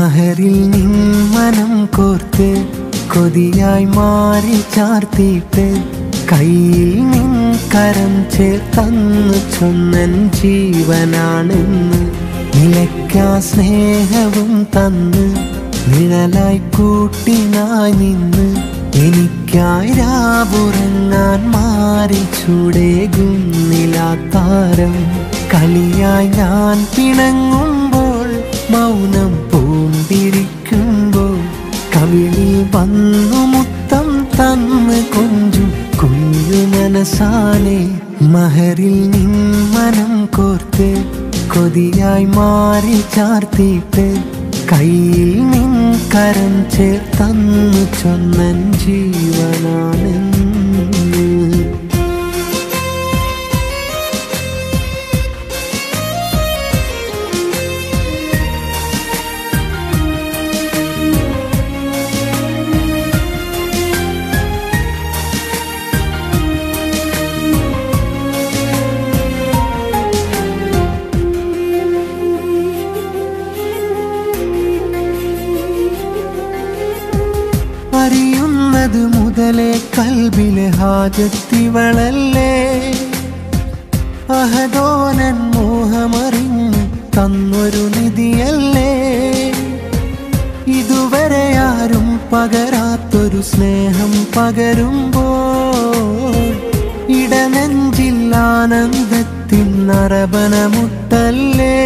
മഹരിൽ നിൻ മനം കോർത്ത് കൊതിയായി മാറി ചാർത്തിയിട്ട് കയ്യിൽ നിൻ കരം ചേർത്തന്നു ചൊന്നൻ ജീവനാണെന്ന് നിലയ്ക്കാ സ്നേഹവും തന്ന് നിഴലായി കൂട്ടിനായി നിന്ന് എനിക്കായി രാവുറങ്ങാൻ മാറി ചൂടേകുന്നിലാത്താരം കളിയായി ഞാൻ പിണങ്ങുമ്പോൾ മൗനം പൂണ്ടിരിക്കുമ്പോൾ കവിളിൽ വന്നു മുത്തം തന്ന് കൊഞ്ചു കുഞ്ഞു മനസാലെ മഹരിൽ നിൻ മനം കോർത്ത് കൊതിയായി മാറി ചാർത്തിയിട്ട് കയ്യിൽ നിൻ കരം ചേർത്തന്നു ചൊന്നൻ ജീവനാണെന്ന് അറിയുന്നത് മുതലേ കൽബിലെ ഹാജത്തിവളല്ലേ അഹദോനൻ മോഹമറിഞ്ഞു തന്നൊരു നിധിയല്ലേ ഇതുവരെ ആരും പകരാത്തൊരു സ്നേഹം പകരുമ്പോൾ ഇടനെഞ്ചിൽ ആനന്ദത്തിൻ നരബനമുട്ടല്ലേ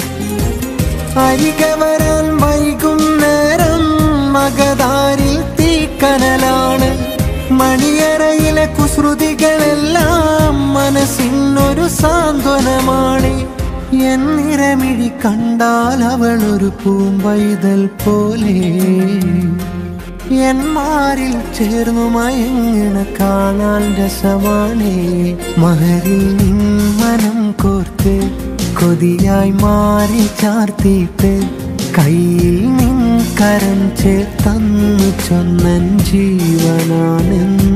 അരികെ വരാൻ വൈകും നേരം മകതാരിൽ തീക്കനലാണ് മണിയറയിലെ കുസൃതികളെല്ലാം മനസ്സിനൊരു സാന്ത്വനമാണ് എന്നിരമിഴി കണ്ടാൽ അവൾ ഒരു പൂമ്പൈതൽ പോലെ എന്മാരിൽ ചേർന്നു മയങ്ങണ കാണാൻ രസമാണേ മഹരിൽ നിൻ മനം കോർത്ത് കൊതിയായി മാറി ചാർത്തിയിട്ട് കയ്യിൽ നിൻ കരം ചേർത്തന്നു ചൊന്നൻ ജീവനാണെന്ന്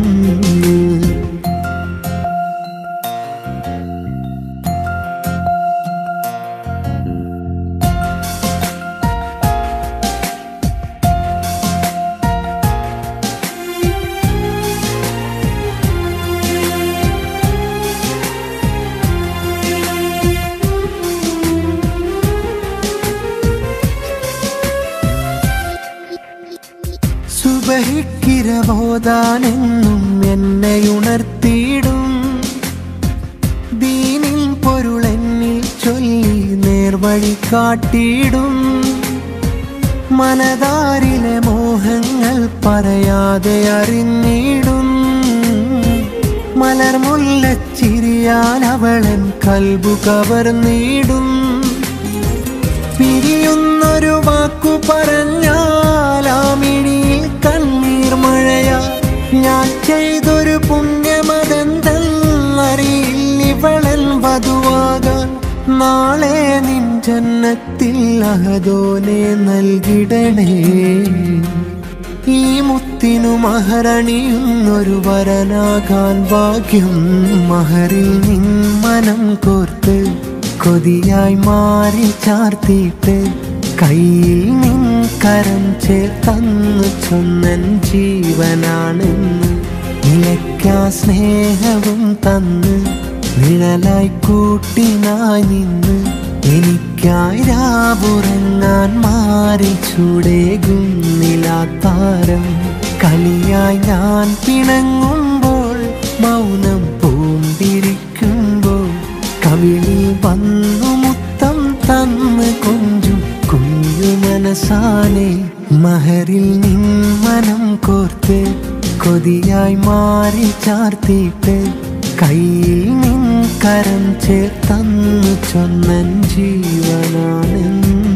സുബഹിക്കിരബോധാനെന്നും എന്നെ ഉണർത്തിയിടും ദീനിൻ പൊരുളെന്നിൽ ചൊല്ലി നേർവഴി കാട്ടിയിടും മനതാരിലെ മോഹങ്ങൾ പറയാതെ അറിഞ്ഞിടും മലർമുല്ലച്ചിരിയാൽ അവളൻ കൽബു കവർന്നിടും പിരിയുന്നൊരു വാക്കു പറഞ്ഞാൽ ആ മിഴിയിൽ കണ്ണീർ മഴയാ ഞാൻ ചെയ്തൊരു പുണ്യമതെന്തറിയില്ലിവളൻ വധുവാകാൻ നാളെ നിൻ ജന്നത്തിൽ അഹദോനെ നൽകിടണേ ഈ മുത്തിനു മഹരണിയുന്നൊരു വരനാകാൻ ഭാഗ്യം മഹറിൽ നിൻ മനം കോർത്ത് കൊതിയായി മാറി ചാർത്തിയിട്ട് കയ്യിൽ നിൻ കരം ചേർത്തന്നു ചൊന്നൻ ജീവനാണെന്ന് നിലയ്ക്കാ സ്നേഹവും തന്ന് നിഴലായി കൂട്ടിനായി നിന്ന് എനിക്കായി രാവുറങ്ങാൻ മാറി ചൂടേകുന്നിലാത്താരം കളിയായി ഞാൻ പിണങ്ങുമ്പോൾ മൗനം പൂണ്ടിരിക്കുമ്പോൾ കവിളിൽ വന്നു മുത്തം തന്ന് കൊഞ്ചു കുഞ്ഞു മനസാലെ മഹരിൽ നിൻ മനം കോർത്ത് കൊതിയായി മാറി ചാർത്തിയിട്ട് കയ്യിൽ നിൻ കരം ചേർത്തന്നു ചൊന്നൻ ജീവനാണെന്ന്